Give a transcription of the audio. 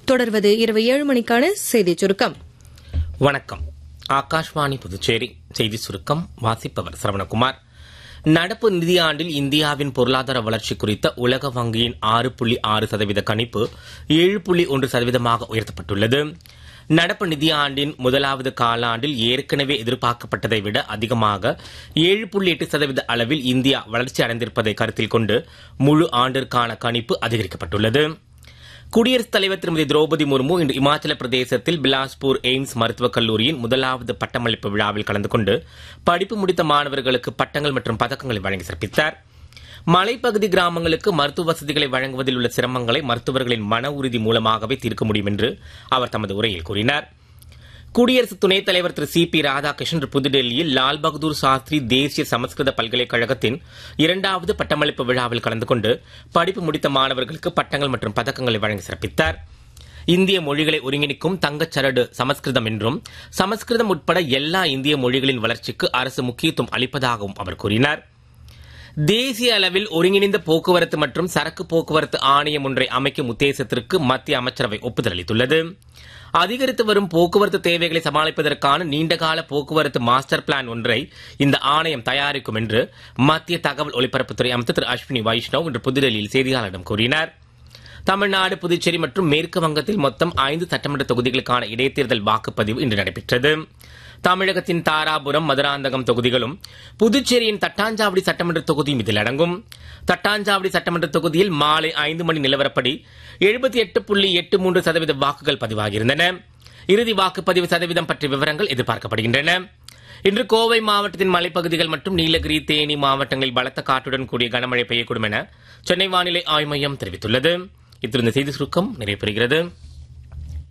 தொடர்வது இரவு ஏழு மணிக்கான செய்திச் சுருக்கம் வணக்கம் ஆகாஷ்வாணி புதுச்சேரி செய்தி சுருக்கம் வாசிப்பவர் சரவணகுமார் நடப்பு நிதியாண்டில் இந்தியாவின் பொருளாதார வளர்ச்சி குறித்த உலக வங்கியின் ஆறு புள்ளி ஆறு சதவீத கணிப்பு ஏழு புள்ளி ஒன்று சதவீதமாக உயர்த்தப்பட்டுள்ளது நடப்பு நிதியாண்டின் முதலாவது காலாண்டில் ஏற்கனவே எதிர்பார்க்கப்பட்டதை விட அதிகமாக ஏழு புள்ளி எட்டு சதவீத அளவில் இந்தியா வளர்ச்சி அடைந்திருப்பதை கருத்தில் கொண்டு முழு ஆண்டிற்கான கணிப்பு அதிகரிக்கப்பட்டுள்ளது குடியரசுத் தலைவர் திருமதி திரௌபதி முர்மு இன்று இமாச்சல பிரதேசத்தில் பிலாஸ்பூர் எய்ம்ஸ் மருத்துவக் கல்லூரியின் முதலாவது பட்டமளிப்பு விழாவில் கலந்து கொண்டு படிப்பு முடித்த மாணவர்களுக்கு பட்டங்கள் மற்றும் பதக்கங்களை வழங்கி சிறப்பித்தார் மலைப்பகுதி கிராமங்களுக்கு மருத்துவ வசதிகளை வழங்குவதில் உள்ள சிரமங்களை மருத்துவர்களின் மன உறுதி மூலமாகவே தீர்க்க முடியும் என்று அவர் தமது உரையில் கூறினார் குடியரசு துணைத் தலைவர் திரு சி பி ராதாகிருஷ்ணன் இன்று புதுடெல்லியில் லால் பகதூர் சாஸ்திரி தேசிய சமஸ்கிருத பல்கலைக்கழகத்தின் இரண்டாவது பட்டமளிப்பு விழாவில் கலந்து கொண்டு படிப்பு முடித்த மாணவர்களுக்கு பட்டங்கள் மற்றும் பதக்கங்களை வழங்கி சிறப்பித்தார் இந்திய மொழிகளை ஒருங்கிணைக்கும் தங்கச்சரடு சமஸ்கிருதம் என்றும் சமஸ்கிருதம் உட்பட எல்லா இந்திய மொழிகளின் வளர்ச்சிக்கு அரசு முக்கியத்துவம் அளிப்பதாகவும் அவர் கூறினார் தேசிய அளவில் ஒருங்கிணைந்த போக்குவரத்து மற்றும் சரக்கு போக்குவரத்து ஆணையம் ஒன்றை அமைக்கும் உத்தேசத்திற்கு மத்திய அமைச்சரவை ஒப்புதல் அளித்துள்ளது அதிகரித்து வரும் போக்குவரத்து தேவைகளை சமாளிப்பதற்கான நீண்டகால போக்குவரத்து மாஸ்டர் பிளான் ஒன்றை இந்த ஆணையம் தயாரிக்கும் என்று மத்திய தகவல் ஒலிபரப்புத்துறை அமைச்சர் திரு அஸ்வினி வைஷ்ணவ் இன்று புதுடெல்லியில் செய்தியாளர்களிடம் கூறினார் தமிழ்நாடு புதுச்சேரி மற்றும் மேற்கு வங்கத்தில் மொத்தம் ஐந்து சட்டமன்ற தொகுதிகளுக்கான இடைத்தேர்தல் வாக்குப்பதிவு இன்று நடைபெற்றது தமிழகத்தின் தாராபுரம் மதுராந்தகம் தொகுதிகளும் புதுச்சேரியின் தட்டாஞ்சாவடி சட்டமன்ற தொகுதியும் இதில் அடங்கும் தட்டாஞ்சாவடி சட்டமன்ற தொகுதியில் மாலை ஐந்து மணி நிலவரப்படி எழுபத்தி எட்டு புள்ளி எட்டு மூன்று சதவீத வாக்குகள் பதிவாகியிருந்தன இறுதி வாக்குப்பதிவு சதவீதம் பற்றிய விவரங்கள் எதிர்பார்க்கப்படுகின்றன இன்று கோவை மாவட்டத்தின் மலைப்பகுதிகள் மற்றும் நீலகிரி தேனி மாவட்டங்களில் பலத்த காற்றுடன் கூடிய கனமழை பெய்யக்கூடும் என சென்னை வானிலை ஆய்வு மையம் தெரிவித்துள்ளது இத்திருந்த செய்தி சுருக்கம் நிறைவு பெறுகிறது